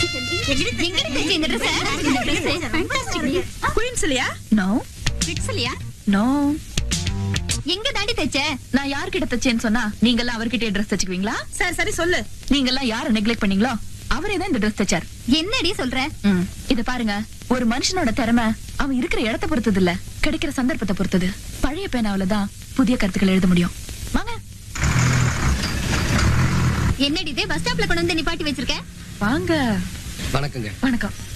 எங்க தைச்ச இந்த dress? இந்த dress fantastic டி. குயின்ஸ் இல்லையா நோ Pixelயா? நோ எங்க தாண்டி தைச்ச நான் யார்கிட்ட தச்சேன்னு சொன்னா நீங்க எல்லாம் அவர்கிட்ட ட்ரெஸ் தச்சுக்குவீங்களா சரி சரி சொல்லு நீங்க எல்லாம் யார நெக்லெக்ட் பண்ணீங்களோ அவரே தான் இந்த ட்ரெஸ் தச்சார் என்னடி சொல்ற ம், இத பாருங்க ஒரு மனுஷனோட திறமை அவன் இருக்கிற இடத்தை பொறுத்தது இல்ல கிடைக்கிற சந்தர்ப்பத்தை பொறுத்தது பழைய பேனாவில தான் புதிய கருத்துக்கள் எழுத முடியும் வாங்க என்னடி இது பஸ் ஸ்டாப்ல கொண்டு வந்து நிப்பாட்டி வச்சிருக்க வாங்க வணக்கங்க வணக்கம்